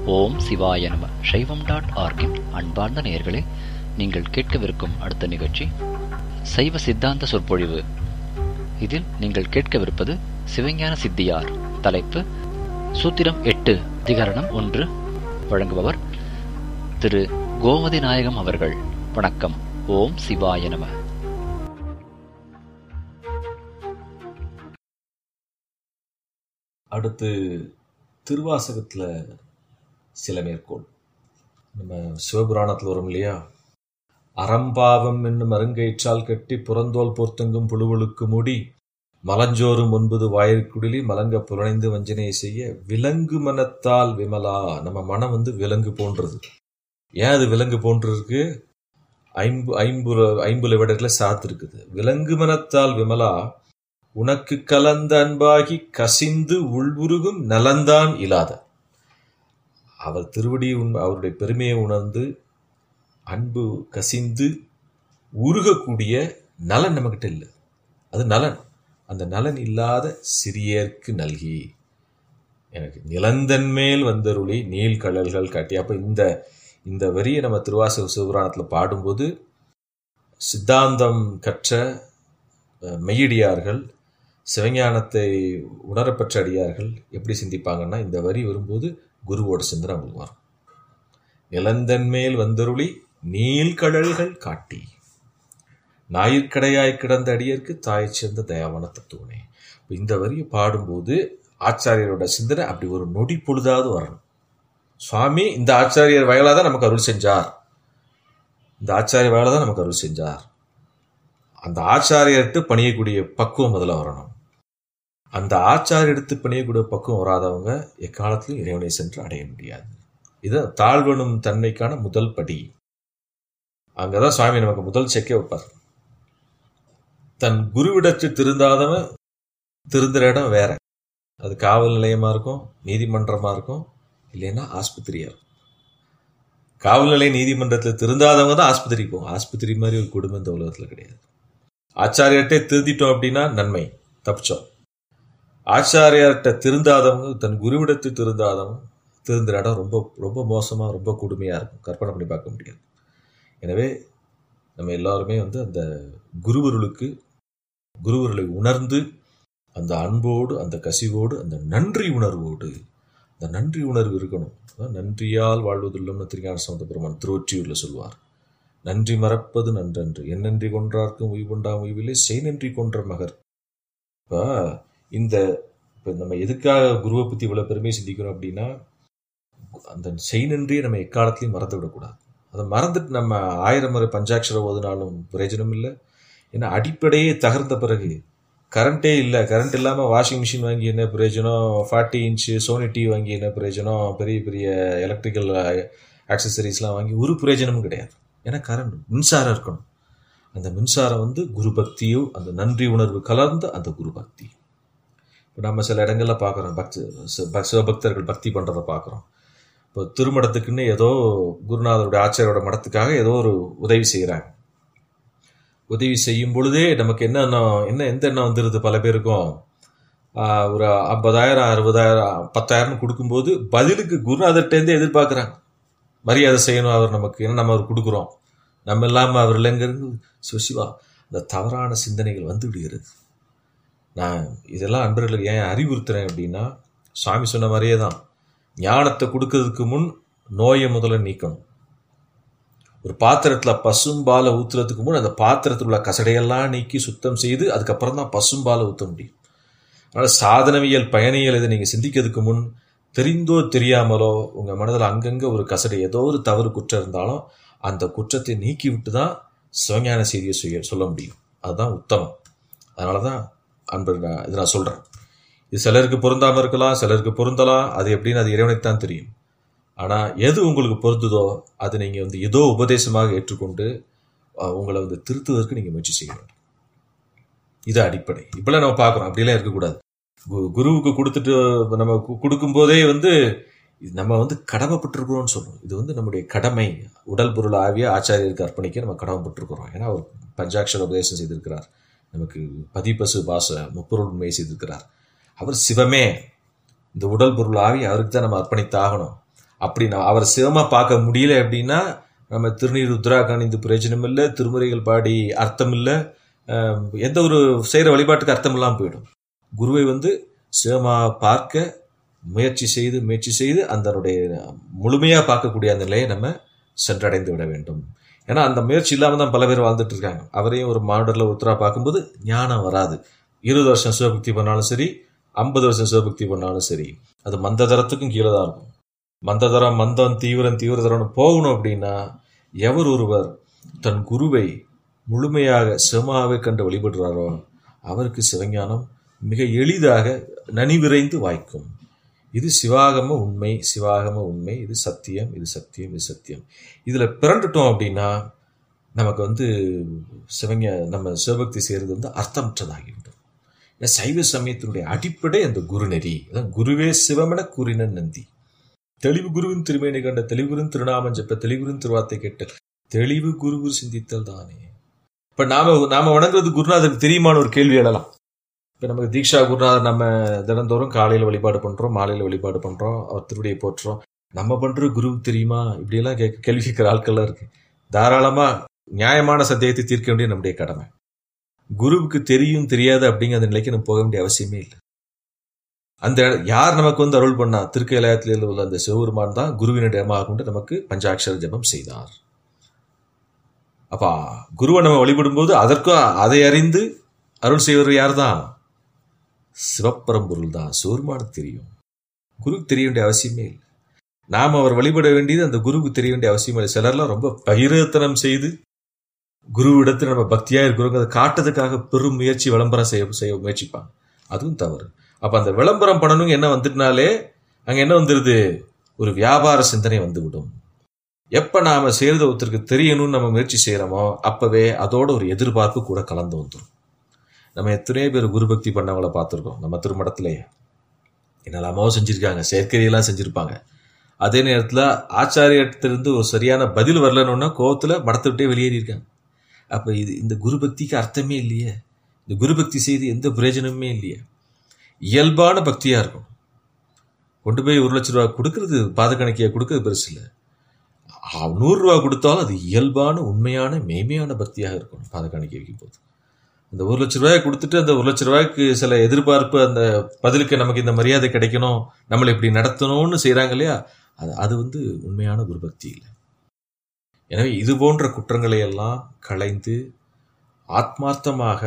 ஓம் சிவாய நம சைவம் டாட் ஆர்கின் அன்பார்ந்த நேயர்களே நீங்கள் கேட்கவிருக்கும் அடுத்த நிகழ்ச்சி சைவ சித்தாந்த சொற்பொழிவு இதில் நீங்கள் கேட்கவிருப்பது சிவஞான சித்தியார் தலைப்பு சூத்திரம் எட்டு அதிகரணம் ஒன்று வழங்குபவர் திரு கோமதி நாயகம் அவர்கள் வணக்கம் ஓம் சிவாய நம அடுத்து திருவாசகத்தில் சில மேற்கோள் நம்ம சிவபுராணத்தில் வரும் இல்லையா அறம்பாவம் என்னும் அருங்கயிற்றால் கட்டி புறந்தோல் பொர்த்தங்கும் புழுவலுக்கு மூடி மலஞ்சோறும் ஒன்பது வாயிற்குடிலி மலங்க புலனைந்து வஞ்சனை செய்ய விலங்கு மனத்தால் விமலா நம்ம மனம் வந்து விலங்கு போன்றது ஏன் அது விலங்கு போன்று இருக்கு ஐம்பு ஐம்புல ஐம்புல விடத்துல சாத்து இருக்குது விலங்கு மனத்தால் விமலா உனக்கு கலந்த அன்பாகி கசிந்து உள்வுருகும் நலந்தான் இல்லாத அவர் திருவடி உண் அவருடைய பெருமையை உணர்ந்து அன்பு கசிந்து உருகக்கூடிய நலன் நம்மகிட்ட இல்லை அது நலன் அந்த நலன் இல்லாத சிறியர்க்கு நல்கி எனக்கு நிலந்தன் மேல் வந்தருளி நீல் கடல்கள் காட்டி அப்போ இந்த இந்த வரியை நம்ம திருவாசக சிவபுராணத்தில் பாடும்போது சித்தாந்தம் கற்ற அஹ், மெய்யடியார்கள் சிவஞானத்தை உணரப்பெற்ற அடியார்கள் எப்படி சிந்திப்பாங்கன்னா இந்த வரி வரும்போது குருவோட சிந்தனை அவங்களுக்கு வரும் நிலந்தன் மேல் வந்தருளி நீள்கடல்கள் காட்டி ஞாயிற்கடையாய் கிடந்த அடியருக்கு தாய் சேர்ந்த தயாவான தத்துவனே இப்ப இந்த வரியை பாடும்போது ஆச்சாரியரோட சிந்தனை அப்படி ஒரு நொடி பொழுதாவது வரணும் சுவாமி இந்த ஆச்சாரியர் வயலாக தான் நமக்கு அருள் செஞ்சார் இந்த ஆச்சாரிய வயலாக தான் நமக்கு அருள் செஞ்சார் அந்த ஆச்சாரியர்கிட்ட பணியக்கூடிய பக்குவம் முதல்ல வரணும் அந்த ஆச்சாரிய எடுத்து பணியக்கூடிய பக்குவம் வராதவங்க எக்காலத்திலும் இறைவனை சென்று அடைய முடியாது இது தாழ்வனும் தன்மைக்கான முதல் படி அங்கதான் சுவாமி நமக்கு முதல் செக்கே வைப்பார் தன் குருவிடத்து திருந்தாதவன் திருந்துற இடம் வேற அது காவல் நிலையமா இருக்கும் நீதிமன்றமா இருக்கும் இல்லைன்னா ஆஸ்பத்திரியா இருக்கும் காவல் நிலைய நீதிமன்றத்தில் திருந்தாதவங்க தான் ஆஸ்பத்திரிக்கு போகும் ஆஸ்பத்திரி மாதிரி ஒரு குடும்பம் இந்த உலகத்துல கிடையாது ஆச்சாரியர்கிட்ட திருந்திட்டோம் அப்படின்னா நன்மை தப்பிச்சோம் ஆச்சாரியார்கிட்ட திருந்தாதவங்க தன் குருவிடத்து திருந்தாதவங்க திருந்துற இடம் ரொம்ப ரொம்ப மோசமாக ரொம்ப கொடுமையாக இருக்கும் கற்பனை பண்ணி பார்க்க முடியாது எனவே நம்ம எல்லாருமே வந்து அந்த குருவருளுக்கு குருவருளை உணர்ந்து அந்த அன்போடு அந்த கசிவோடு அந்த நன்றி உணர்வோடு அந்த நன்றி உணர்வு இருக்கணும் அதான் நன்றியால் வாழ்வதில்லம்னு திருஞான சம்பந்த பெருமான் திருவொற்றியூரில் சொல்வார் நன்றி மறப்பது நன்றன்று என்னன்றி கொன்றார்க்கும் உய்வுண்டாம் உய்விலே செய் நன்றி கொன்ற மகர் இப்போ இந்த இப்போ நம்ம எதுக்காக குருவை பற்றி இவ்வளோ பெருமையை சிந்திக்கிறோம் அப்படின்னா அந்த செய் நன்றியை நம்ம எக்காலத்தையும் மறந்து விடக்கூடாது அதை மறந்துட்டு நம்ம ஆயிரம் முறை பஞ்சாட்சரம் ஓதுனாலும் பிரயோஜனம் இல்லை ஏன்னா அடிப்படையே தகர்ந்த பிறகு கரண்ட்டே இல்லை கரண்ட் இல்லாமல் வாஷிங் மிஷின் வாங்கி என்ன பிரயோஜனம் ஃபார்ட்டி இன்ச்சு சோனி டிவி வாங்கி என்ன பிரயோஜனம் பெரிய பெரிய எலக்ட்ரிக்கல் ஆக்சசரிஸ்லாம் வாங்கி ஒரு பிரயோஜனமும் கிடையாது ஏன்னா கரண்ட் மின்சாரம் இருக்கணும் அந்த மின்சாரம் வந்து குரு பக்தியோ அந்த நன்றி உணர்வு கலந்த அந்த குரு பக்தி இப்போ நம்ம சில இடங்கள்ல பார்க்குறோம் பக்தி சி- ப- சிவபக்தர்கள் பக்தி பண்ணுறத பார்க்குறோம் இப்போ திருமணத்துக்குன்னு ஏதோ குருநாதருடைய ஆச்சாரியோட மடத்துக்காக ஏதோ ஒரு உதவி செய்கிறாங்க உதவி செய்யும் பொழுதே நமக்கு என்ன எண்ணம் என்ன எந்த எண்ணம் வந்துடுது பல பேருக்கும் ஆஹ் ஒரு ஐம்பதாயிரம் அறுபதாயிரம் பத்தாயிரம் கொடுக்கும்போது பதிலுக்கு குருநாதர்கிட்டேருந்து எதிர்பார்க்குறாங்க மரியாதை செய்யணும் அவர் நமக்கு ஏன்னா நம்ம அவர் கொடுக்குறோம் நம்ம இல்லாமல் அவர் இல்லைங்கிறது சிவசிவா அந்த தவறான சிந்தனைகள் வந்து விடுகிறது நான் இதெல்லாம் அன்பர்களுக்கு ஏன் அறிவுறுத்துறேன் அப்படின்னா சுவாமி சொன்ன மாதிரியே தான் ஞானத்தை கொடுக்கறதுக்கு முன் நோயை முதல்ல நீக்கணும் ஒரு பாத்திரத்தில் பசும்பாலை ஊத்துறதுக்கு முன் அந்த பாத்திரத்தில் உள்ள கசடையெல்லாம் நீக்கி சுத்தம் செய்து அதுக்கப்புறம் தான் பசும்பாலை ஊற்ற முடியும் அதனால் சாதனவியல் பயணியல் இதை நீங்கள் சிந்திக்கிறதுக்கு முன் தெரிந்தோ தெரியாமலோ உங்கள் மனதில் அங்கங்கே ஒரு கசடை ஏதோ ஒரு தவறு குற்றம் இருந்தாலும் அந்த குற்றத்தை நீக்கி விட்டு தான் சிவஞான செய்தியை செய்ய சொல்ல முடியும் அதுதான் உத்தமம் அதனால தான் அன்பு நான் இது நான் சொல்கிறேன் இது சிலருக்கு பொருந்தாமல் இருக்கலாம் சிலருக்கு பொருந்தலாம் அது எப்படின்னு அது இறைவனுக்கு தான் தெரியும் ஆனால் எது உங்களுக்கு பொருந்துதோ அதை நீங்கள் வந்து ஏதோ உபதேசமாக ஏற்றுக்கொண்டு அஹ், உங்களை வந்து திருத்துவதற்கு நீங்கள் முயற்சி செய்ய வேண்டும் இது அடிப்படை இப்பெல்லாம் நம்ம பார்க்குறோம் அப்படிலாம் இருக்கக்கூடாது கு- குருவுக்கு கொடுத்துட்டு நம்ம கு- கொடுக்கும்போதே வந்து இது நம்ம வந்து கடமைப்பட்டிருக்கிறோம்னு சொல்லணும் இது வந்து நம்முடைய கடமை உடல் பொருள் ஆவிய ஆச்சாரியருக்கு அர்ப்பணிக்க நம்ம கடமைப்பட்டிருக்கிறோம் ஏன்னா அவர் பஞ்சாட்சர உபதேசம் செய்திருக்கிறார் நமக்கு பதிப்பசு பாச முப்பொருள் உண்மையை செய்திருக்கிறார் அவர் சிவமே இந்த உடல் பொருள் ஆவி அவருக்கு தான் நம்ம அர்ப்பணித்தாகணும் அப்படி நான் அவர் சிவமா பார்க்க முடியல அப்படின்னா நம்ம திருநீர் உத்ராகன் இந்த பிரயோஜனம் இல்லை திருமுறைகள் பாடி அர்த்தம் இல்லை அஹ், எந்த ஒரு செய்கிற வழிபாட்டுக்கு அர்த்தம் இல்லாமல் போயிடும் குருவை வந்து சிவமா பார்க்க முயற்சி செய்து முயற்சி செய்து அதனுடைய முழுமையாக பார்க்கக்கூடிய அந்த நிலையை நம்ம சென்றடைந்து விட வேண்டும் ஏன்னா அந்த முயற்சி இல்லாமல் தான் பல பேர் வாழ்ந்துட்டு இருக்காங்க அவரையும் ஒரு மாடலில் ஒருத்தராக பார்க்கும்போது ஞானம் வராது இருபது வருஷம் சிவபக்தி பண்ணாலும் சரி ஐம்பது வருஷம் சிவபக்தி பண்ணாலும் சரி அது மந்த தரத்துக்கும் கீழே தான் இருக்கும் மந்த தரம் மந்தம் தீவிரம் தீவிரதரம்னு போகணும் அப்படின்னா எவர் ஒருவர் தன் குருவை முழுமையாக சிவமாகவே கண்டு வழிபடுறாரோ அவருக்கு சிவஞானம் மிக எளிதாக நனிவிரைந்து வாய்க்கும் இது சிவாகம உண்மை சிவாகம உண்மை இது சத்தியம் இது சத்தியம் இது சத்தியம் இதில் பிறண்டுட்டோம் அப்படின்னா நமக்கு வந்து சிவஞ நம்ம சிவபக்தி செய்கிறது வந்து அர்த்தமற்றதாகிவிடும் ஏன்னா சைவ சமயத்தினுடைய அடிப்படை அந்த குருநெறி அதான் குருவே சிவமென கூறினன் நந்தி தெளிவு குருவின் திருமேனி கண்ட தெளிவுரின் திருநாமம் ஜெப்ப தெளிவுரின் திருவார்த்தை கேட்ட தெளிவு குருகுரு சிந்தித்தல் தானே இப்ப நாம நாம வணங்குறது குருநாதருக்கு தெரியுமான்னு ஒரு கேள்வி எழலாம் இப்ப நமக்கு தீக்ஷா குருநாதர் நம்ம தினந்தோறும் காலையில வழிபாடு பண்றோம் மாலையில வழிபாடு பண்றோம் அவர் திருவடியை போற்றுறோம் நம்ம பண்ற குருவுக்கு தெரியுமா இப்படியெல்லாம் கேட்க கேள்வி கேட்கிற ஆட்கள்லாம் இருக்கு தாராளமா நியாயமான சந்தேகத்தை தீர்க்க வேண்டிய நம்முடைய கடமை குருவுக்கு தெரியும் தெரியாது அப்படிங்கிற அந்த நிலைக்கு நம்ம போக வேண்டிய அவசியமே இல்லை அந்த யார் நமக்கு வந்து அருள் பண்ணா திருக்கைலாயத்தில் உள்ள அந்த சிவபெருமான் தான் குருவின் இடமாக கொண்டு நமக்கு பஞ்சாட்சர ஜபம் செய்தார் அப்பா குருவை நம்ம வழிபடும்போது அதற்கும் அதை அறிந்து அருள் செய்வர் யார் தான் சிவப்பரம்பொருள் தான் சிவருமானுக்கு தெரியும் குருவுக்கு தெரிய வேண்டிய அவசியமே இல்லை நாம் அவர் வழிபட வேண்டியது அந்த குருவுக்கு தெரிய வேண்டிய அவசியம் இல்லை சிலர்லாம் ரொம்ப பகிரத்தனம் செய்து குருவிடத்தில் நம்ம பக்தியா இருக்கிறோங்க அதை காட்டுறதுக்காக பெரும் முயற்சி விளம்பரம் செய்ய செய்ய முயற்சிப்பாங்க அதுவும் தவறு அப்ப அந்த விளம்பரம் பண்ணணும் என்ன வந்துட்டுனாலே அங்க என்ன வந்துருது ஒரு வியாபார சிந்தனை வந்து விடும் எப்ப நாம செய்யறது ஒருத்தருக்கு தெரியணும்னு நம்ம முயற்சி செய்யறோமோ அப்பவே அதோட ஒரு எதிர்பார்ப்பு கூட கலந்து வந்துடும் நம்ம எத்தனையோ பேர் குரு பக்தி பண்ணவங்கள பார்த்துருக்கோம் நம்ம திருமணத்திலேயே என்னெல்லாமோ செஞ்சிருக்காங்க செயற்கையெல்லாம் செஞ்சிருப்பாங்க அதே நேரத்தில் ஆச்சாரியத்திலிருந்து ஒரு சரியான பதில் வரலன்னா கோவத்தில் மடத்தை விட்டே வெளியேறியிருக்காங்க அப்போ இது இந்த குரு பக்திக்கு அர்த்தமே இல்லையே இந்த குரு பக்தி செய்து எந்த பிரயோஜனமுமே இல்லையே இயல்பான பக்தியாக இருக்கும் கொண்டு போய் ஒரு லட்ச ரூபா கொடுக்கறது பாதக்கணக்கியாக கொடுக்கறது பெருசு இல்லை நூறுரூவா கொடுத்தாலும் அது இயல்பான உண்மையான மேன்மையான பக்தியாக இருக்கும் பாதக்கணக்கி வைக்கும் போது அந்த ஒரு லட்ச ரூபாயை கொடுத்துட்டு அந்த ஒரு லட்ச ரூபாய்க்கு சில எதிர்பார்ப்பு அந்த பதிலுக்கு நமக்கு இந்த மரியாதை கிடைக்கணும் நம்மளை இப்படி நடத்தணும்னு செய்கிறாங்க இல்லையா அது அது வந்து உண்மையான குரு பக்தி இல்லை எனவே இது போன்ற குற்றங்களை எல்லாம் களைந்து ஆத்மார்த்தமாக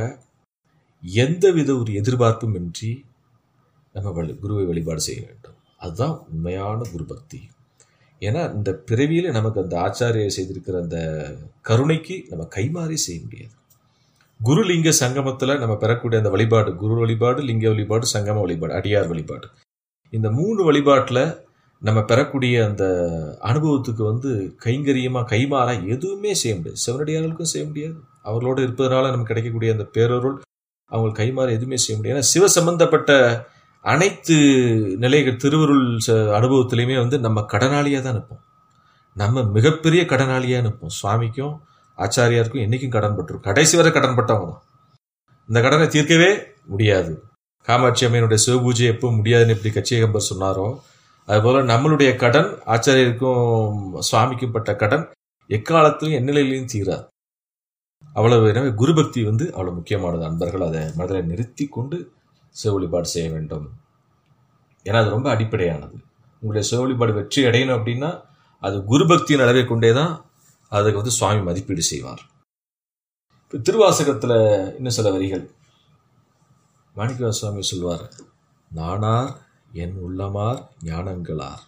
எந்தவித ஒரு எதிர்பார்ப்பும் இன்றி நம்ம வழி குருவை வழிபாடு செய்ய வேண்டும் அதுதான் உண்மையான குரு பக்தி ஏன்னா இந்த பிறவியில் நமக்கு அந்த ஆச்சாரியர் செய்திருக்கிற அந்த கருணைக்கு நம்ம கைமாறி செய்ய முடியாது குரு லிங்க சங்கமத்தில் நம்ம பெறக்கூடிய அந்த வழிபாடு குரு வழிபாடு லிங்க வழிபாடு சங்கம வழிபாடு அடியார் வழிபாடு இந்த மூணு வழிபாட்டில் நம்ம பெறக்கூடிய அந்த அனுபவத்துக்கு வந்து கைங்கரியமாக கைமாறா எதுவுமே செய்ய முடியாது சிவனடியார்களுக்கும் செய்ய முடியாது அவர்களோடு இருப்பதனால நமக்கு கிடைக்கக்கூடிய அந்த பேரருள் அவங்களுக்கு கைமாற எதுவுமே செய்ய முடியாது ஏன்னா சிவ சம்பந்தப்பட்ட அனைத்து நிலைகள் திருவருள் அனுபவத்திலையுமே வந்து நம்ம கடனாளியாக தான் நிற்போம் நம்ம மிகப்பெரிய கடனாளியாக நிற்போம் சுவாமிக்கும் ஆச்சாரியாருக்கும் என்றைக்கும் கடன் பட்டிருக்கும் கடைசி வரை கடன் பட்டவங்க தான் இந்த கடனை தீர்க்கவே முடியாது காமாட்சி அம்மையினுடைய சிவபூஜை எப்போ முடியாதுன்னு எப்படி கச்சியகம்பர் சொன்னாரோ அதுபோல நம்மளுடைய கடன் ஆச்சாரியருக்கும் சுவாமிக்கும் பட்ட கடன் எக்காலத்திலும் எந்நிலையிலையும் தீராது அவ்வளவு எனவே குரு பக்தி வந்து அவ்வளவு முக்கியமானது அன்பர்கள் அதை மனதில் நிறுத்தி கொண்டு சிவ வழிபாடு செய்ய வேண்டும் ஏன்னா அது ரொம்ப அடிப்படையானது உங்களுடைய சிவ வழிபாடு வெற்றி அடையணும் அப்படின்னா அது குரு பக்தியின் அளவை கொண்டே தான் அதுக்கு வந்து சுவாமி மதிப்பீடு செய்வார் இப்போ திருவாசகத்தில் இன்னும் சில வரிகள் மாணிக்க சுவாமி சொல்வார் நானார் என் உள்ளமார் ஞானங்களார்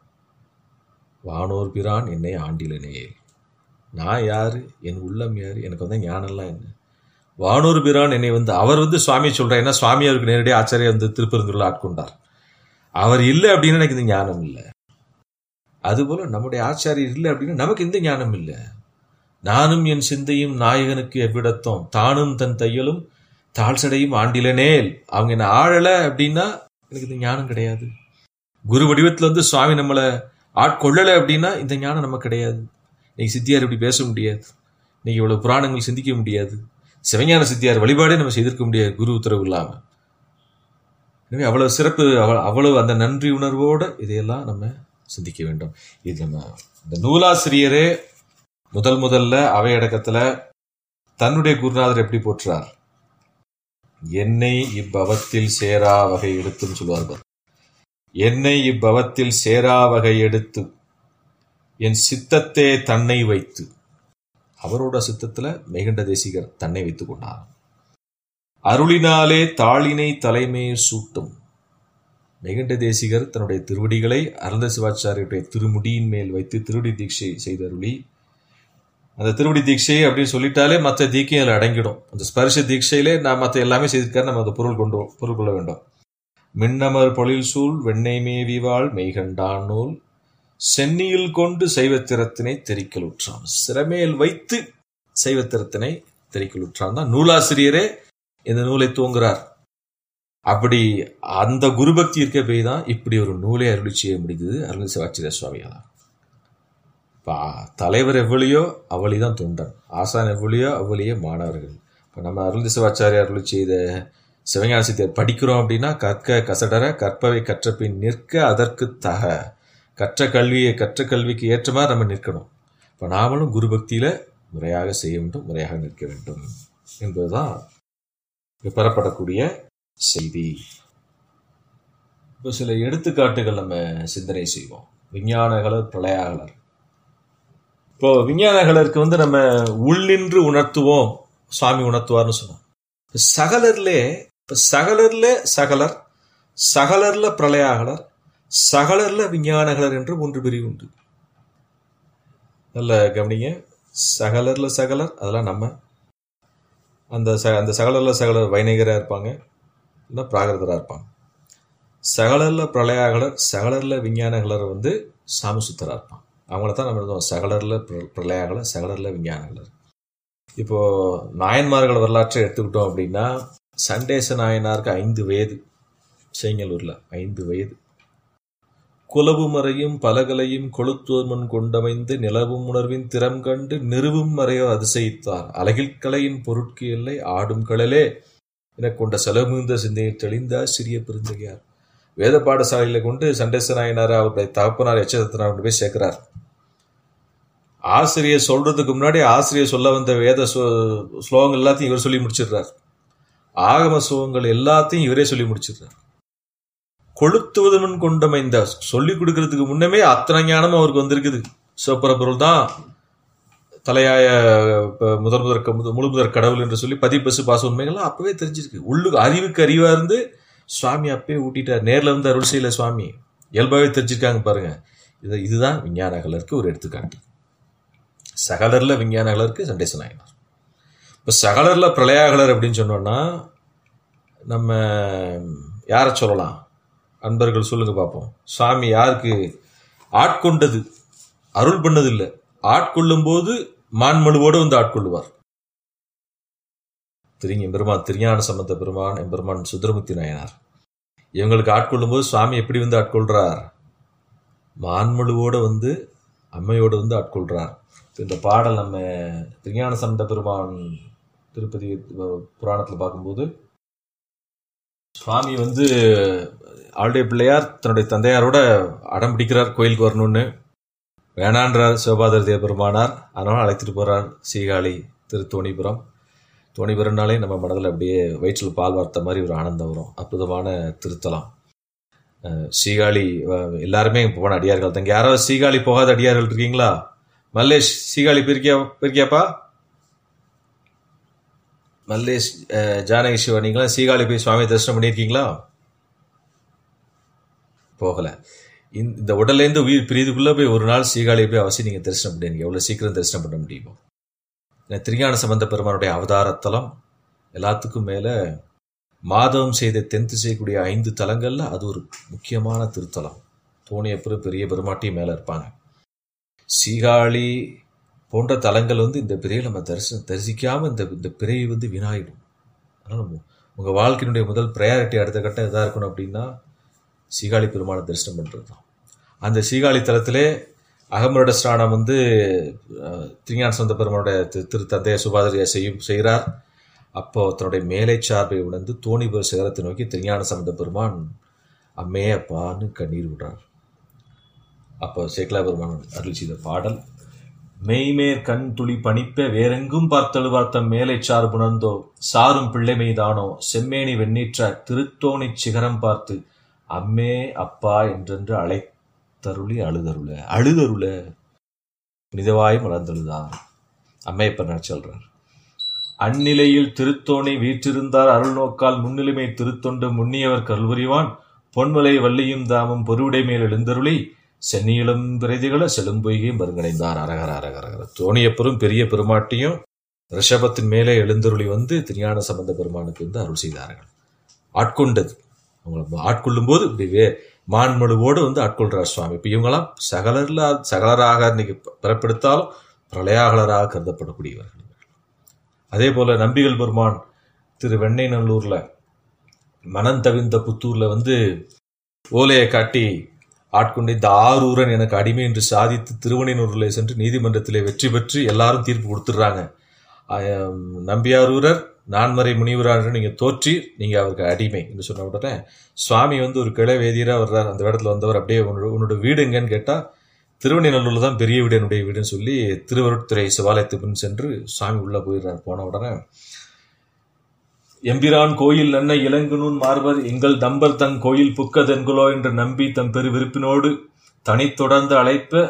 வானோர் பிரான் என்னை ஆண்டிலனே நான் யாரு என் உள்ளம் யாரு எனக்கு வந்து ஞானம்லாம் என்ன வானூர் பிரான் என்னை வந்து அவர் வந்து சுவாமி சொல்கிறேன் ஏன்னா சுவாமி அவருக்கு நேரடியாக ஆச்சாரியா வந்து திருப்பெருந்துள்ள ஆட்கொண்டார் அவர் இல்லை அப்படின்னு எனக்கு இந்த ஞானம் இல்லை அதுபோல நம்முடைய ஆச்சாரியர் இல்லை அப்படின்னா நமக்கு இந்த ஞானம் இல்லை நானும் என் சிந்தையும் நாயகனுக்கு எவ்விடத்தோம் தானும் தன் தையலும் தாழ்சடையும் ஆண்டிலனேல் அவங்க என்ன ஆழலை அப்படின்னா எனக்கு இந்த ஞானம் கிடையாது குரு வடிவத்தில் வந்து சுவாமி நம்மளை ஆட்கொள்ளலை அப்படின்னா இந்த ஞானம் நமக்கு கிடையாது இன்னைக்கு சித்தியார் இப்படி பேச முடியாது இன்னைக்கு இவ்வளவு புராணங்கள் சிந்திக்க முடியாது சிவஞான சித்தியார் வழிபாடே நம்ம செய்திருக்க முடியாது குரு உத்தரவு இல்லாமல் எனவே அவ்வளவு சிறப்பு அவ்வளவு அந்த நன்றி உணர்வோடு இதையெல்லாம் நம்ம சிந்திக்க வேண்டும் இது நம்ம இந்த நூலாசிரியரே முதல் முதல்ல அவையடக்கத்துல தன்னுடைய குருநாதர் எப்படி போற்றார் என்னை இவ்வவத்தில் சேரா வகை எடுத்துன்னு சொல்லுவார்கள் என்னை இவ்வவத்தில் சேரா வகை எடுத்து என் சித்தத்தே தன்னை வைத்து அவரோட சித்தத்துல மெகண்ட தேசிகர் தன்னை வைத்துக் கொண்டார் அருளினாலே தாளினை தலைமையை சூட்டும் மெகண்ட தேசிகர் தன்னுடைய திருவடிகளை அருந்த சிவாச்சாரியுடைய திருமுடியின் மேல் வைத்து திருவடி தீட்சை செய்தருளி அந்த திருவடி தீட்சை அப்படின்னு சொல்லிட்டாலே மற்ற தீக்கையும் அதில் அடங்கிடும் அந்த ஸ்பர்ஷ தீட்சையிலே நான் மற்ற எல்லாமே செய்திருக்காரு நம்ம அந்த பொருள் கொண்டு பொருள் கொள்ள வேண்டும் மின்னமர் பொழில் சூழ் வெண்ணெய் மேவிவாள் மெய்கண்டான் நூல் சென்னியில் கொண்டு சைவத்திரத்தினை தெரிக்கலுற்றான் சிறமேல் வைத்து சைவத்திரத்தினை தெரிக்கலுற்றான் தான் நூலாசிரியரே இந்த நூலை தூங்குறார் அப்படி அந்த குருபக்தி இருக்க போய் தான் இப்படி ஒரு நூலை அருளி செய்ய முடிந்தது அருள் சிவாச்சிரிய சுவாமியால் இப்போ தலைவர் எவ்வளியோ அவளிதான் தொண்டன் ஆசான் எவ்வளியோ அவ்வளியே மாணவர்கள் இப்போ நம்ம அருள் சிவாச்சாரியார் அருளி செய்த சிவஞான சித்தியர் படிக்கிறோம் அப்படின்னா கற்க கசடர கற்பவை கற்ற பின் நிற்க அதற்கு தக கற்ற கல்வியை கற்ற கல்விக்கு ஏற்ற மாதிரி நம்ம நிற்கணும் இப்போ நாமளும் குரு பக்தியில முறையாக செய்ய வேண்டும் முறையாக நிற்க வேண்டும் என்பதுதான் இங்க பெறப்படக்கூடிய செய்தி இப்போ சில எடுத்துக்காட்டுகள் நம்ம சிந்தனை செய்வோம் விஞ்ஞானகலர் பிரளயாகலர் இப்போ விஞ்ஞானகலருக்கு வந்து நம்ம உள்ளின்று உணர்த்துவோம் சுவாமி உணர்த்துவார்னு சொன்னோம் இப்ப சகலர்லே இப்ப சகலர்ல சகலர் சகலர்ல பிரளயாகலர் சகலர்ல விஞ்ஞானகலர் என்று ஒன்று பிரிவு உண்டு நல்ல கவனிங்க சகலர்ல சகலர் அதெல்லாம் நம்ம அந்த ச அந்த சகலர்ல சகலர் வைநகராக இருப்பாங்க இல்லை பிராகிருதராக இருப்பாங்க சகலர்ல பிரளயாகலர் சகலர்ல விஞ்ஞானகலர் வந்து சாமசுத்தராக இருப்பான் அவங்கள தான் நம்ம எழுதுவோம் சகலர்ல பிர- பிரளயாகலர் சகலர்ல விஞ்ஞானகலர் இப்போ நாயன்மார்கள் வரலாற்றை எடுத்துக்கிட்டோம் அப்படின்னா சண்டேச நாயனாருக்கு ஐந்து வயது செங்கலூர்ல ஐந்து வயது குலவும் மறையும் பலகலையும் கொளுத்தோர் முன் கொண்டமைந்து நிலவும் உணர்வின் திறம் கண்டு நிறுவும் மறையோ அதிசயித்தார் அழகில் கலையின் பொருட்கு எல்லை ஆடும் கடலே என கொண்ட செலவுமிகுந்த சிந்தையில் தெளிந்தார் சிறிய பெருந்தகையார் வேத பாடசாலையில கொண்டு சண்டேச நாயனார் அவருடைய தகப்பனார் எச்சதத்தினார் கொண்டு போய் சேர்க்கிறார் ஆசிரியர் சொல்றதுக்கு முன்னாடி ஆசிரியர் சொல்ல வந்த வேத ஸ்லோ- ஸ்லோகங்கள் எல்லாத்தையும் இவர் சொல்லி முடிச்சிடுறார் ஆகம ஸ்லோகங்கள் எல்லாத்தையும் இவரே சொல்லி முடிச்சிடுறார் கொளுத்துவது முன் கொண்டமைந்த சொல்லி கொடுக்கறதுக்கு முன்னமே அத்தனை ஞானம் அவருக்கு வந்திருக்குது சிவப்புற பொருள் தான் தலையாய ப- முதல் முதற் க- முழு முதற் கடவுள் என்று சொல்லி பதிப்பசு பாச உண்மைகள்லாம் அப்பவே தெரிஞ்சிருக்கு உள்ளு அறிவுக்கு அறிவா இருந்து சுவாமி அப்பவே ஊட்டிட்டார் நேர்ல வந்து அருள் செய்யல சுவாமி இயல்பாவே தெரிஞ்சிருக்காங்க பாருங்க இது இதுதான் விஞ்ஞானகலருக்கு ஒரு எடுத்துக்காட்டு சகலர்ல விஞ்ஞானகலருக்கு சண்டேச நாயனார் இப்போ சகலர்ல பிரளயாகலர் அப்படின்னு சொன்னோம்னா நம்ம யாரை சொல்லலாம் அன்பர்கள் சொல்லுங்க பார்ப்போம் சுவாமி யாருக்கு ஆட்கொண்டது அருள் பண்ணது இல்லை ஆட்கொள்ளும் போது மான்மழுவோடு வந்து ஆட்கொள்ளுவார் திருங்க எம்பெருமான் திருஞான சம்பந்த பெருமான் எம்பெருமான் சுந்தரமுத்தி நாயனார் இவங்களுக்கு ஆட்கொள்ளும் போது சுவாமி எப்படி வந்து ஆட்கொள்றார் மான்மழுவோட வந்து அம்மையோடு வந்து ஆட்கொள்றார் இந்த பாடல் நம்ம திருஞான சம்பந்த பெருமான் திருப்பதி புராணத்தில் பார்க்கும்போது சுவாமி வந்து ஆளுடைய பிள்ளையார் தன்னுடைய தந்தையாரோட அடம் பிடிக்கிறார் கோயிலுக்கு வரணும்னு வேணான்றார் சிவபாதர் தேவபெருமானார் அதனால அழைத்துட்டு போறார் சீகாழி திரு தோணிபுரம் தோணிபுரம்னாலே நம்ம மனதில் அப்படியே வயிற்றில் பால் வார்த்த மாதிரி ஒரு ஆனந்தம் வரும் அற்புதமான திருத்தலம் அஹ் சீகாழி அஹ் எல்லாருமே இங்க போன அடியார்கள் தங்க யாராவது சீகாழி போகாத அடியார்கள் இருக்கீங்களா மல்லேஷ் சீகாழி பிரிக்கியா பிரிக்கியாப்பா மல்லேஷ் அஹ் ஜானகி சிவா நீங்களாம் சீகாழி போய் சுவாமி தரிசனம் பண்ணியிருக்கீங்களா போகல இந்த இந்த உடல்லேருந்து உயிர் பிரிதுக்குள்ள போய் ஒரு நாள் சீகாழியை போய் அவசியம் நீங்க தரிசனம் பண்ணுங்க எவ்வளவு சீக்கிரம் தரிசனம் பண்ண முடியுமோ ஏன்னா திருஞான சம்பந்த பெருமானுடைய அவதாரத்தலம் எல்லாத்துக்கும் மேல மாதவம் செய்த தென்து செய்யக்கூடிய ஐந்து தலங்கள்ல அது ஒரு முக்கியமான திருத்தலம் தோணியப்புறம் பெரிய பெருமாட்டியும் மேல இருப்பாங்க சீகாழி போன்ற தலங்கள் வந்து இந்த பிறையை நம்ம தரிசனம் தரிசிக்காம இந்த இந்த பிறையை வந்து வீணாயிடும் அதனால உங்க- உங்க வாழ்க்கையினுடைய முதல் ப்ரையாரிட்டி அடுத்த கட்டம் எதா இருக்கணும் அப்படின்னா சீகாழி பெருமானை தரிசனம் பண்ணுறது தான் அந்த சீகாழி தலத்திலே அகமரோட ஸ்நானம் வந்து அஹ், திருஞான சந்த பெருமானுடைய திரு திரு தந்தைய சுபாதிரியா செய்யும் செய்கிறார் அப்போ தன்னுடைய மேலை சார்பை உணர்ந்து தோணிபுர சிகரத்தை நோக்கி திருஞான சம்பந்த பெருமான் அம்மே அப்பான்னு கண்ணீர் விடுறார் அப்போ சேக்கலா பெருமான் அருள் செய்த பாடல் மெய்மேற் கண் துளி பணிப்ப வேறெங்கும் பார்த்தழுவார்த்தம் மேலை சார் புணர்ந்தோ சாரும் பிள்ளைமைதானோ செம்மேனி வெண்ணீற்ற திருத்தோணிச் சிகரம் பார்த்து அம்மே அப்பா என்றென்று அழைத்தருளி அழுதருள அழுதருள புனிதவாய் மலர்ந்தழுதார் அம்மையப்பர் சொல்றார் அந்நிலையில் திருத்தோணை வீற்றிருந்தார் அருள் நோக்கால் முன்னிலைமை திருத்தொண்டு முன்னியவர் கல்வரிவான் பொன்மலை வள்ளியும் தாமும் பொருவுடை மேல் எழுந்தருளி சென்னியிலும் பிரதிகள செலும்பொய்கையும் மருங்கடைந்தார் அரகர அரகரகர தோணியப்பெரும் பெரிய பெருமாட்டியும் ரிஷபத்தின் மேலே எழுந்தருளி வந்து திருஞான சம்பந்த பெருமானுக்கு வந்து அருள் செய்தார்கள் ஆட்கொண்டது அவங்களை ஆட்கொள்ளும் போது இப்படி வே மான்மழுவோடு வந்து ஆட்கொள்றார் சுவாமி இப்போ இவங்கெல்லாம் சகலர்ல சகலராக இன்னைக்கு பிறப்பெடுத்தாலும் பிரளயாகலராக கருதப்படக்கூடியவர்கள் அதே போல நம்பிகள் பெருமான் திரு வெண்ணெய்நல்லூர்ல மனம் தவிந்த புத்தூர்ல வந்து ஓலையை காட்டி ஆட்கொண்டு இந்த ஆரூரன் எனக்கு அடிமை என்று சாதித்து திருவணையூரில் சென்று நீதிமன்றத்திலே வெற்றி பெற்று எல்லாரும் தீர்ப்பு கொடுத்துட்றாங்க நம்பியாரூரர் நான்மறை முனிவராக நீங்கள் தோற்றி நீங்கள் அவருக்கு அடிமை என்று சொன்ன உடனே சுவாமி வந்து ஒரு கிளை வேதியராக வர்றார் அந்த இடத்துல வந்தவர் அப்படியே உன்னோட உன்னோட வீடு எங்கன்னு கேட்டால் திருவண்ணைநல்லூர்ல தான் பெரிய வீடு என்னுடைய வீடுன்னு சொல்லி திருவருட்துறை சிவாலயத்துக்கு முன் சென்று சுவாமி உள்ளே போயிடுறார் போன உடனே எம்பிரான் கோயில் நன்ன இளங்குனூன் மார்பர் எங்கள் தம்பர் தன் கோயில் புக்கதென்குலோ என்று நம்பி தம் பெரு விருப்பினோடு தனி தொடர்ந்து அழைப்ப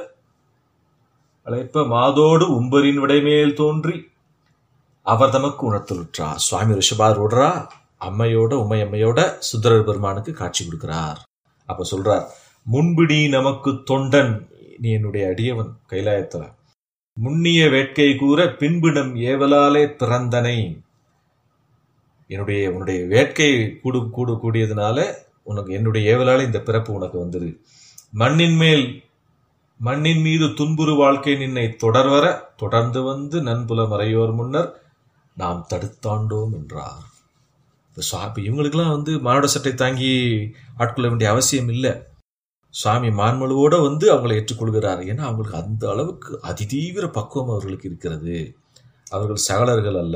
அழைப்ப மாதோடு உம்பரின் விடைமேல் தோன்றி அவர் தமக்கு உணர்த்தலுற்றார் சுவாமி ரிஷபார் ஓடுறா அம்மையோட உமை அம்மையோட சுந்தரர் பெருமானுக்கு காட்சி கொடுக்கிறார் அப்ப சொல்றார் முன்பிடி நமக்கு தொண்டன் நீ என்னுடைய அடியவன் கைலாயத்துல முன்னிய வேட்கை கூற பின்பிடம் ஏவலாலே பிறந்தனை என்னுடைய உன்னுடைய வேட்கை கூடு கூடு கூடியதுனால உனக்கு என்னுடைய ஏவலால் இந்த பிறப்பு உனக்கு வந்தது மண்ணின் மேல் மண்ணின் மீது துன்புறு வாழ்க்கை நின்னை தொடர்வர தொடர்ந்து வந்து நண்புல மறையோர் முன்னர் நாம் தடுத்தாண்டோம் என்றார் இப்போ சுவாமி இவங்களுக்கெல்லாம் வந்து மானுட சட்டை தாங்கி ஆட்கொள்ள வேண்டிய அவசியம் இல்லை சுவாமி மான்மழுவோட வந்து அவங்களை ஏற்றுக்கொள்கிறார் ஏன்னா அவங்களுக்கு அந்த அளவுக்கு அதிதீவிர பக்குவம் அவர்களுக்கு இருக்கிறது அவர்கள் சகலர்கள் அல்ல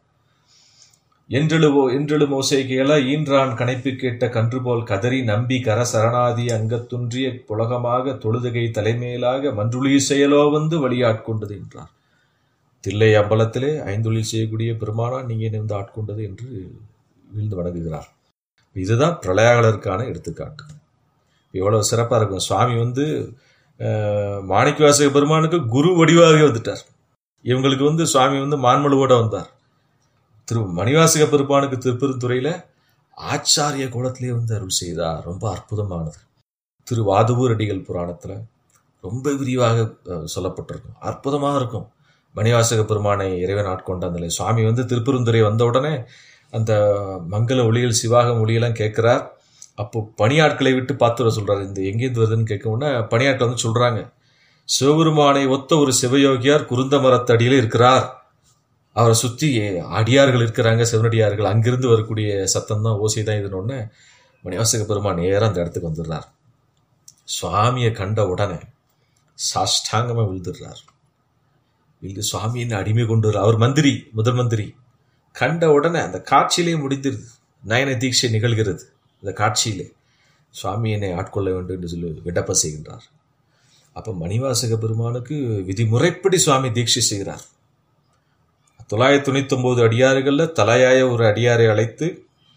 என்றெழுவோ என்றெழு மோசைகேல ஈன்றான் கணைப்பு கேட்ட கன்று போல் கதறி நம்பி கர சரணாதி அங்கத்துன்றிய புலகமாக தொழுதுகை தலைமையிலாக மன்றுளி செயலோ வந்து வழியாட்கொண்டது என்றார் தில்லை அம்பலத்திலே ஐந்தொழில் செய்யக்கூடிய பெருமானா நீங்க நின்று ஆட்கொண்டது என்று வீழ்ந்து வணங்குகிறார் இதுதான் பிரளயாளருக்கான எடுத்துக்காட்டு எவ்வளவு சிறப்பாக இருக்கும் சுவாமி வந்து மாணிக்கவாசக பெருமானுக்கு குரு வடிவாக வந்துட்டார் இவங்களுக்கு வந்து சுவாமி வந்து மான்மழுவோட வந்தார் திரு மணிவாசக பெருமானுக்கு திருப்பெருந்துறையில ஆச்சாரிய கோலத்திலே வந்து அருள் செய்தார் ரொம்ப அற்புதமானது திரு வாதுவூர் அடிகள் புராணத்துல ரொம்ப விரிவாக சொல்லப்பட்டிருக்கும் அற்புதமாக இருக்கும் மணிவாசக பெருமானை இறைவன் ஆட்கொண்ட அந்த சுவாமி வந்து திருப்பெருந்துறை வந்த உடனே அந்த மங்கள ஒளிகள் சிவாகம் ஒளியெல்லாம் கேட்கிறார் அப்போ பணியாட்களை விட்டு பார்த்து சொல்றாரு இந்த எங்கேருந்து வருதுன்னு கேட்க பணியாட்கள் வந்து சொல்றாங்க சிவபெருமானை ஒத்த ஒரு சிவயோகியார் குருந்த மரத்தடியில இருக்கிறார் அவரை சுற்றி அடியார்கள் இருக்கிறாங்க சிவனடியார்கள் அங்கிருந்து வரக்கூடிய சத்தம் தான் ஓசை தான் இதுன்னு மணிவாசக பெருமான் நேரம் அந்த இடத்துக்கு வந்துடுறார் சுவாமியை கண்ட உடனே சாஷ்டாங்கமாக விழுந்துடுறார் விழுந்து சுவாமியின் அடிமை கொண்டு அவர் மந்திரி முதல் மந்திரி கண்ட உடனே அந்த காட்சியிலே முடிந்துருது நயன தீட்சை நிகழ்கிறது இந்த காட்சியிலே சுவாமி என்னை ஆட்கொள்ள வேண்டும் என்று சொல்லி விடப்ப செய்கின்றார் அப்போ மணிவாசக பெருமானுக்கு விதிமுறைப்படி சுவாமி தீட்சை செய்கிறார் தொள்ளாயிரத்தி தொண்ணூத்தி ஒன்பது அடியாறுகளில் தலையாய ஒரு அடியாரை அழைத்து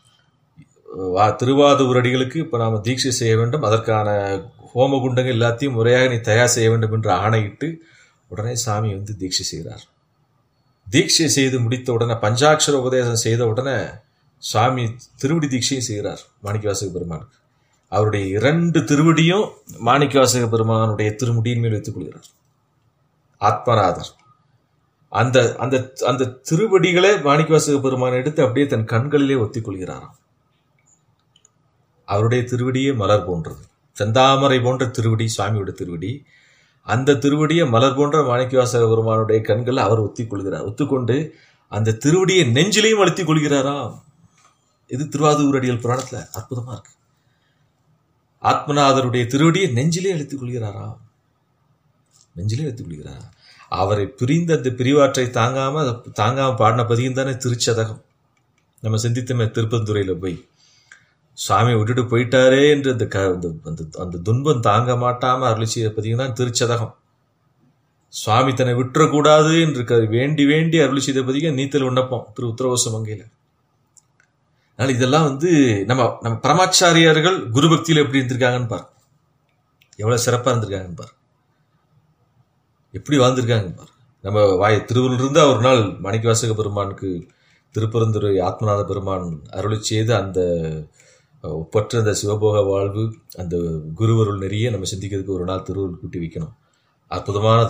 வா திருவாதூர் அடிகளுக்கு இப்போ நாம் தீட்சை செய்ய வேண்டும் அதற்கான ஹோமகுண்டங்கள் எல்லாத்தையும் முறையாக நீ தயார் செய்ய வேண்டும் என்று ஆணையிட்டு உடனே சாமி வந்து தீட்சை செய்கிறார் தீட்சை செய்து முடித்த உடனே பஞ்சாட்சர உபதேசம் செய்த உடனே சுவாமி திருவடி தீட்சையும் செய்கிறார் மாணிக்கவாசக பெருமானுக்கு அவருடைய இரண்டு திருவடியும் மாணிக்கவாசக பெருமானுடைய திருமுடியின் மேல் வைத்துக் கொள்கிறார் ஆத்மநாதர் அந்த அந்த அந்த திருவடிகளை மாணிக்கவாசக பெருமான் எடுத்து அப்படியே தன் கண்களிலே ஒத்திக் கொள்கிறாராம் அவருடைய திருவடியே மலர் போன்றது செந்தாமரை போன்ற திருவடி சுவாமியோட திருவடி அந்த திருவடியை மலர் போன்ற மாணிக்கவாசக பெருமானுடைய கண்கள் அவர் ஒத்திக் கொள்கிறார் ஒத்துக்கொண்டு அந்த திருவடியை நெஞ்சிலையும் அழுத்திக் கொள்கிறாராம் இது திருவாதூரடியல் புராணத்துல அற்புதமா இருக்கு ஆத்மநாதருடைய திருவடியை நெஞ்சிலே அழுத்திக் கொள்கிறாராம் நெஞ்சிலே அழுத்திக் கொள்கிறாரா அவரை பிரிந்த அந்த பிரிவாற்றை தாங்காம தாங்காம பாடின பதியும் தானே திருச்சதகம் நம்ம சிந்தித்தமே திருப்பந்துறையில போய் சுவாமி விட்டுட்டு போயிட்டாரே என்று அந்த க அந்த அந்த- அந்த துன்பம் தாங்க மாட்டாம அருளி செய்ய பார்த்தீங்கன்னா திருச்சதகம் சுவாமி தன்னை விட்டுறக்கூடாது என்று க- வேண்டி வேண்டி அருளி செய்த பதிக நீத்தல் விண்ணப்பம் திரு உத்தரவச மங்கையில அதனால இதெல்லாம் வந்து நம்ம நம்ம பரமாச்சாரியார்கள் குரு பக்தியில எப்படி இருந்திருக்காங்கன்னு பாரு எவ்வளவு சிறப்பா இருந்திருக்காங்கன்னு பாரு எப்படி வாழ்ந்திருக்காங்க பாரு நம்ம வாய் திருவள்ளுவர் இருந்து ஒரு நாள் மாணிக்கவாசக பெருமானுக்கு திருப்பரந்துரை ஆத்மநாத பெருமான் அருளி செய்து அந்த அஹ், ஒப்பற்ற அந்த சிவபோக வாழ்வு அந்த குருவருள் நெறிய நம்ம சிந்திக்கிறதுக்கு ஒரு நாள் திருவள்ளுவர் கூட்டி வைக்கணும் அற்புதமானது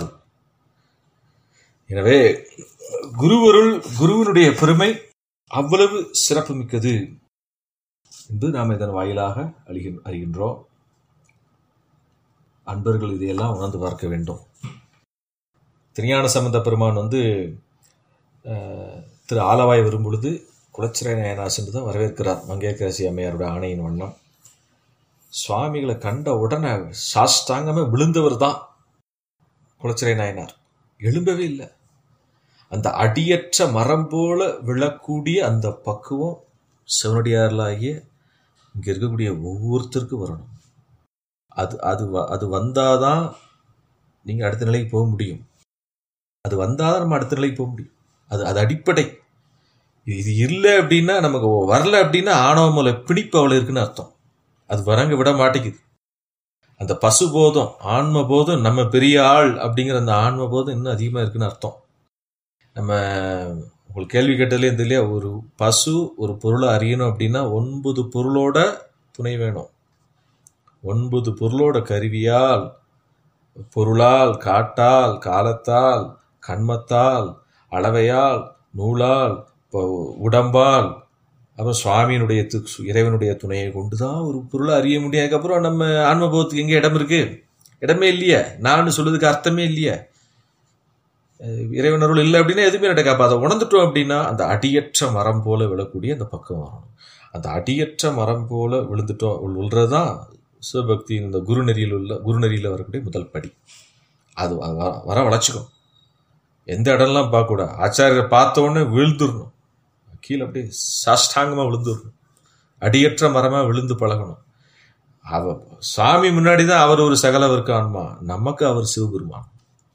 எனவே குருவருள் குருவினுடைய பெருமை அவ்வளவு சிறப்பு மிக்கது என்று நாம் இதன் வாயிலாக அறிகின் அறிகின்றோம் அன்பர்கள் இதையெல்லாம் உணர்ந்து பார்க்க வேண்டும் திருஞான சம்பந்த பெருமான் வந்து அஹ், திரு ஆலவாய் வரும் பொழுது குலச்சிறை நாயனா சென்று தான் வரவேற்கிறார் மங்கையரசி அம்மையாரோட ஆணையின் வண்ணம் சுவாமிகளை கண்ட உடனே சாஷ்டாங்கமே விழுந்தவர் தான் குலச்சிறை நாயனார் எழும்பவே இல்லை அந்த அடியற்ற மரம் போல விழக்கூடிய அந்த பக்குவம் சிவனடியார்களாகிய இங்க இருக்கக்கூடிய ஒவ்வொருத்தருக்கும் வரணும் அது அது வ- அது வந்தாதான் நீங்க அடுத்த நிலைக்கு போக முடியும் அது வந்தாதான் நம்ம அடுத்த நிலைக்கு போக முடியும் அது அது அடிப்படை இது- இது இல்லை அப்படின்னா நமக்கு வரல அப்படின்னா ஆணவ மூல பிடிப்பு அவ்வளவு இருக்குன்னு அர்த்தம் அது வரங்க விட மாட்டேங்குது அந்த பசு போதம் ஆன்ம போதம் நம்ம பெரிய ஆள் அப்படிங்கிற அந்த ஆன்ம போதம் இன்னும் அதிகமா இருக்குன்னு அர்த்தம் நம்ம உங்களுக்கு கேள்வி கேட்டதுலேயே தெரியல ஒரு பசு ஒரு பொருளை அறியணும் அப்படின்னா ஒன்பது பொருளோட துணை வேணும் ஒன்பது பொருளோட கருவியால் பொருளால் காட்டால் காலத்தால் கண்மத்தால் அளவையால் நூலால் இப்போ உடம்பால் அப்புறம் சுவாமியினுடைய து- இறைவனுடைய துணையை கொண்டு தான் ஒரு பொருளை அறிய முடியும் அதுக்கப்புறம் நம்ம ஆன்மபோகத்துக்கு எங்கே இடம் இருக்கு இடமே இல்லையே நான் சொல்றதுக்கு அர்த்தமே இல்லையே அஹ் இறைவன் அருள் இல்லை அப்படின்னா எதுவுமே நடக்காது அதை உணர்ந்துட்டோம் அப்படின்னா அந்த அடியற்ற மரம் போல விழக்கூடிய அந்த பக்கம் வரணும் அந்த அடியற்ற மரம் போல விழுந்துட்டோம் விழுறது தான் சிவபக்தியின் இந்த குருநெறியில் உள்ள குருநெறியில் வரக்கூடிய முதல் படி அது வ- வ- வர வளைச்சிக்கும் எந்த இடம்லாம் பார்க்கக்கூடாது ஆச்சாரியரை பார்த்த உடனே விழுந்துடணும் கீழே அப்படியே சாஷ்டாங்கமாக விழுந்துடணும் அடியற்ற மரமாக விழுந்து பழகணும் அவ சாமி முன்னாடி தான் அவர் ஒரு சகலவருக்கு ஆன்மா நமக்கு அவர் சிவபெருமான்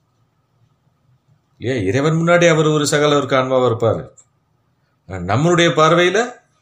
ஏ இறைவன் முன்னாடி அவர் ஒரு சகலவருக்கு ஆன்மாவா இருப்பாரு ஆனா நம்மளுடைய பார்வையில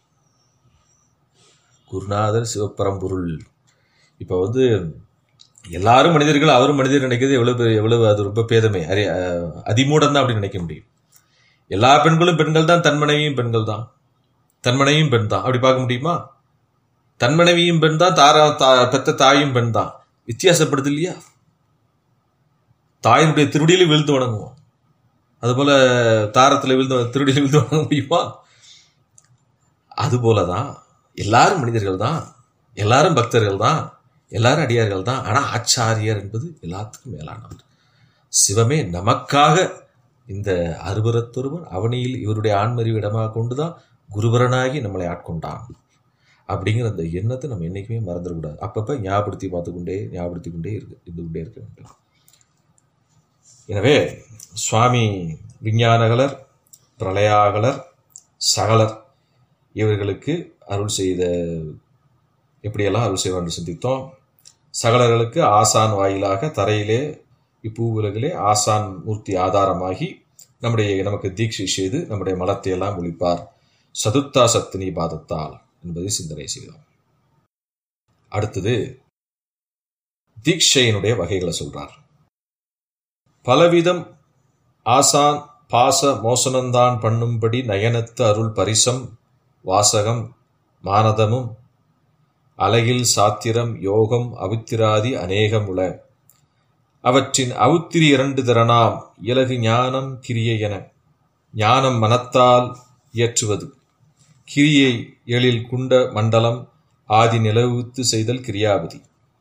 குருநாதர் சிவபரம்பொருள் இப்ப வந்து எல்லாரும் மனிதர்கள் அவரும் மனிதர் நினைக்கிறது எவ்வளவு பெரிய- எவ்வளவு அது ரொம்ப பேதமை அறி அஹ் அதிமூடம் தான் அப்படி நினைக்க முடியும் எல்லா பெண்களும் பெண்கள் தான் தன் மனைவியும் பெண்கள் தான் தன் மனைவியும் பெண் தான் அப்படி பார்க்க முடியுமா தன் மனைவியும் பெண் தான் தாரா தா- பெத்த தாயும் பெண் தான் வித்தியாசப்படுது இல்லையா தாயினுடைய திருடியில விழுந்து வணங்குவோம் அதுபோல தாரத்துல விழுந்து திருடியில விழுந்து வணங்க முடியுமா அதுபோலதான் எல்லாரும் மனிதர்கள் தான் எல்லாரும் பக்தர்கள் தான் எல்லாரும் அடியார்கள் தான் ஆனா ஆச்சாரியர் என்பது எல்லாத்துக்கும் மேலானவர் சிவமே நமக்காக இந்த அருவரத்தொருவன் அவனியில் இவருடைய ஆண்மறிவு இடமாக கொண்டுதான் குருபரனாகி நம்மளை ஆட்கொண்டான் அப்படிங்கிற அந்த எண்ணத்தை நம்ம என்னைக்குமே மறந்துடக்கூடாது அப்பப்ப ஞாபகப்படுத்தி பார்த்துக்கொண்டே ஞாபகப்படுத்தி கொண்டே இருக்கு இருந்து கொண்டே இருக்க வேண்டும் எனவே சுவாமி விஞ்ஞானகலர் பிரளயாகலர் சகலர் இவர்களுக்கு அருள் செய்த எப்படியெல்லாம் அருள் செய்வார் என்று சிந்தித்தோம் சகலர்களுக்கு ஆசான் வாயிலாக தரையிலே இப்பூவுலகிலே ஆசான் மூர்த்தி ஆதாரமாகி நம்முடைய நமக்கு தீட்சை செய்து நம்முடைய மலத்தை எல்லாம் ஒழிப்பார் சதுர்த்தா சத்தினி பாதத்தால் என்பதை சிந்தனை செய்தோம் அடுத்தது தீட்சையினுடைய வகைகளை சொல்றார் பலவிதம் ஆசான் பாச மோசனந்தான் பண்ணும்படி நயனத்து அருள் பரிசம் வாசகம் மானதமும் அலகில் சாத்திரம் யோகம் அவித்திராதி அநேகம் உள அவற்றின் அவுத்திரி இரண்டு திறனாம் இலகு ஞானம் கிரியை என ஞானம் மனத்தால் இயற்றுவது கிரியை எழில் குண்ட மண்டலம் ஆதி நிலவுத்து செய்தல் கிரியாபதி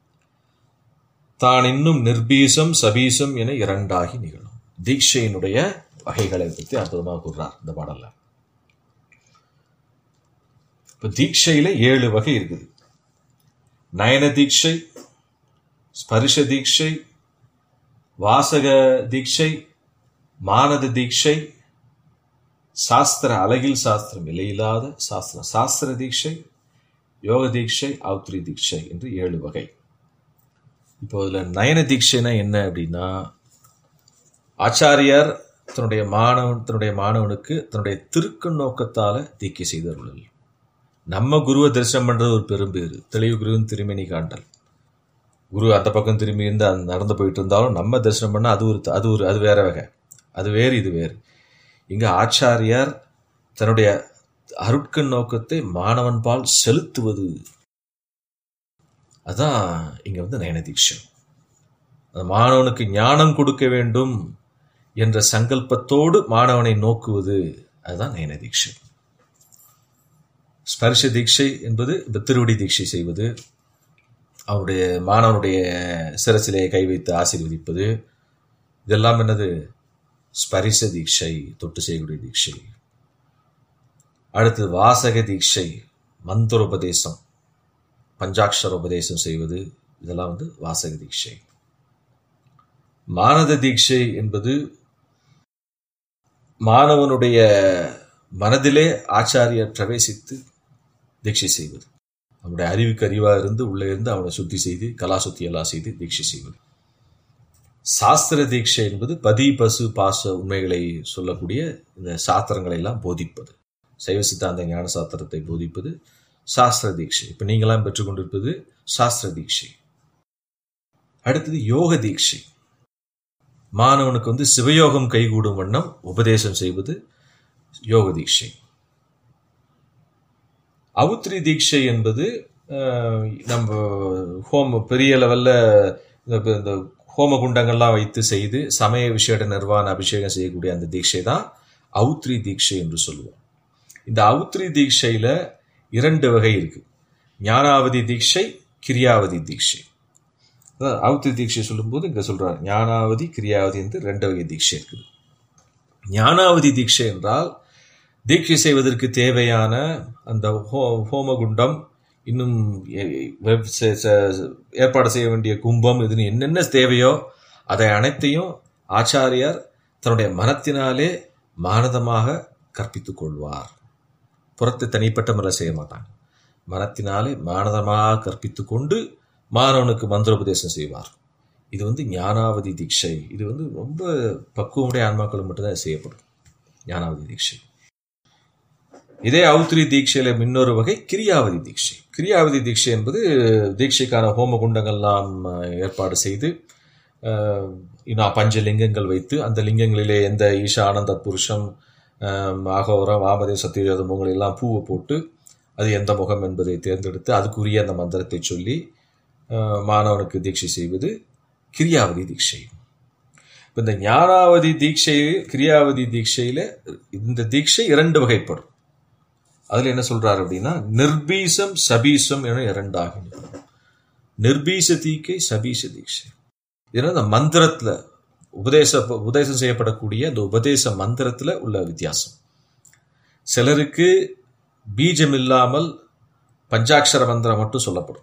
தான் இன்னும் நிர்பீசம் சபீசம் என இரண்டாகி நிகழும் தீட்சையினுடைய வகைகளை பற்றி அற்புதமாக கூறுறார் இந்த பாடல்ல இப்ப தீட்சையில ஏழு வகை இருக்குது நயன தீட்சை ஸ்பரிஷ தீட்சை வாசக தீட்சை மானத தீட்சை சாஸ்திர அழகில் சாஸ்திரம் விலையில்லாத சாஸ்திரம் சாஸ்திர தீட்சை யோக தீட்சை ஆவுத்ரி தீட்சை என்று ஏழு வகை இப்போ இதில் நயன தீட்சைனா என்ன அப்படின்னா ஆச்சாரியார் தன்னுடைய மாணவன் தன்னுடைய மாணவனுக்கு தன்னுடைய திருக்கண் நோக்கத்தால தீக்கை செய்தருளல் நம்ம குருவை தரிசனம் பண்றது ஒரு பெரும்பேறு தெளிவு குருவின் திருமணி காண்டல் குரு அந்த பக்கம் திரும்பி இருந்து அந்த நடந்து போயிட்டு இருந்தாலும் நம்ம தரிசனம் பண்ணால் அது ஒரு அது ஒரு அது வேற வகை அது வேறு இது வேறு இங்க ஆச்சாரியார் தன்னுடைய அருட்கண் நோக்கத்தை மாணவன் பால் செலுத்துவது அதான் இங்க வந்து நயன தீட்சம் அந்த மாணவனுக்கு ஞானம் கொடுக்க வேண்டும் என்ற சங்கல்பத்தோடு மாணவனை நோக்குவது அதுதான் நயன தீட்சை ஸ்பர்ஷ தீட்சை என்பது இந்த திருவடி தீட்சை செய்வது அவருடைய மாணவனுடைய சிரசிலே கை வைத்து ஆசீர்வதிப்பது இதெல்லாம் என்னது ஸ்பரிச தீட்சை தொட்டு செய்யக்கூடிய தீட்சை அடுத்து வாசக தீட்சை மந்திர உபதேசம் பஞ்சாட்சர உபதேசம் செய்வது இதெல்லாம் வந்து வாசக தீட்சை மானத தீட்சை என்பது மாணவனுடைய மனதிலே ஆச்சாரியர் பிரவேசித்து தீட்சை செய்வது அவனுடைய அறிவுக்கு அறிவாக இருந்து உள்ளே இருந்து அவனை சுத்தி செய்து கலா சுத்தி எல்லாம் செய்து தீட்சை செய்வது சாஸ்திர தீட்சை என்பது பதி பசு பாச உண்மைகளை சொல்லக்கூடிய இந்த சாஸ்திரங்களை எல்லாம் போதிப்பது சைவ சித்தாந்த ஞான சாஸ்திரத்தை போதிப்பது சாஸ்திர தீட்சை இப்போ நீங்களாம் பெற்றுக்கொண்டிருப்பது சாஸ்திர தீட்சை அடுத்தது யோக தீட்சை மாணவனுக்கு வந்து சிவயோகம் கைகூடும் வண்ணம் உபதேசம் செய்வது யோக தீட்சை அவுத்ரி தீட்சை என்பது அஹ், நம்ம ஹோம பெரிய லெவல்ல இந்த இந்த ஹோம குண்டங்கள்லாம் வைத்து செய்து சமய விஷேட நிர்வாண அபிஷேகம் செய்யக்கூடிய அந்த தீட்சை தான் அவுத்ரி தீட்சை என்று சொல்லுவோம் இந்த அவுத்ரி தீட்சையில இரண்டு வகை இருக்கு ஞானாவதி தீட்சை கிரியாவதி தீட்சை அதான் அவுத்ரி தீட்சை சொல்லும்போது இங்க சொல்றாரு ஞானாவதி கிரியாவதி என்று ரெண்டு வகை தீட்சை இருக்குது ஞானாவதி தீட்சை என்றால் தீட்சை செய்வதற்கு தேவையான அந்த ஹோ ஹோமகுண்டம் இன்னும் எ- வெப்- செ- செ- ஏற்பாடு செய்ய வேண்டிய கும்பம் இதுன்னு என்னென்ன தேவையோ அதை அனைத்தையும் ஆச்சாரியார் தன்னுடைய மனத்தினாலே மானதமாக கற்பித்துக் கொள்வார் புறத்து தனிப்பட்ட முறை செய்ய மாட்டாங்க மனத்தினாலே மானதமாக கற்பித்துக் கொண்டு மாணவனுக்கு மந்திரோபதேசம் செய்வார் இது வந்து ஞானாவதி தீட்சை இது வந்து ரொம்ப பக்குவமுடைய ஆன்மாக்கள் மட்டும்தான் இது செய்யப்படும் ஞானாவதி தீட்சை இதே அவுத்ரி தீட்சையில இன்னொரு வகை கிரியாவதி தீட்சை கிரியாவதி தீட்சை என்பது தீட்சைக்கான ஹோம குண்டங்கள்லாம் அஹ், ஏற்பாடு செய்து அஹ், இன்னும் பஞ்ச லிங்கங்கள் வைத்து அந்த லிங்கங்களிலே எந்த ஈஷானந்த புருஷம் அஹ், அகோரம் வாமதே சத்தியோத முகங்கள் எல்லாம் பூவை போட்டு அது எந்த முகம் என்பதை தேர்ந்தெடுத்து அதுக்குரிய அந்த மந்திரத்தை சொல்லி அஹ், மாணவனுக்கு தீட்சை செய்வது கிரியாவதி தீட்சை இப்ப இந்த ஞானாவதி தீட்சை கிரியாவதி தீட்சையில இந்த தீட்சை இரண்டு வகைப்படும் அதுல என்ன சொல்றாரு அப்படின்னா நிர்பீசம் சபீசம் என இரண்டாகின நிர்பீச தீக்கை சபீச தீட்சை இதுனா இந்த மந்திரத்துல உபதேச உபதேசம் செய்யப்படக்கூடிய அந்த உபதேச மந்திரத்துல உள்ள வித்தியாசம் சிலருக்கு பீஜம் இல்லாமல் பஞ்சாட்சர மந்திரம் மட்டும் சொல்லப்படும்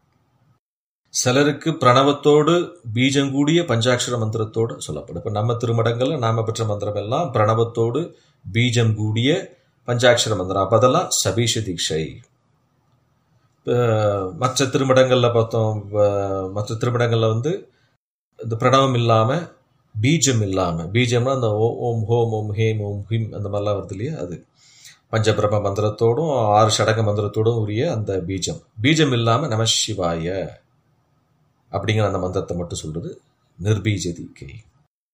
சிலருக்கு பிரணவத்தோடு பீஜம் கூடிய பஞ்சாட்சர மந்திரத்தோடு சொல்லப்படும் இப்போ நம்ம திருமடங்கள்ல நாம பெற்ற மந்திரம் எல்லாம் பிரணவத்தோடு பீஜம் கூடிய பஞ்சாட்சர மந்திரம் அப்போ அதெல்லாம் சபீஷ தீட்சை இப்ப மற்ற திருமடங்கள்ல பார்த்தோம் வ- மற்ற திருமடங்கள்ல வந்து இந்த பிரணவம் இல்லாம பீஜம் இல்லாம பீஜம்னா அந்த ஓ- ஓம் ஹோம் ஓம் ஹேம் ஓம் ஹிம் அந்த மாதிரிலாம் வருது இல்லையா அது பஞ்சபிரம மந்திரத்தோடும் ஆறு சடக மந்திரத்தோடும் உரிய அந்த பீஜம் பீஜம் இல்லாம நம சிவாய அப்படிங்கிற அந்த மந்திரத்தை மட்டும் சொல்றது நிர்பீஜ தீக்கை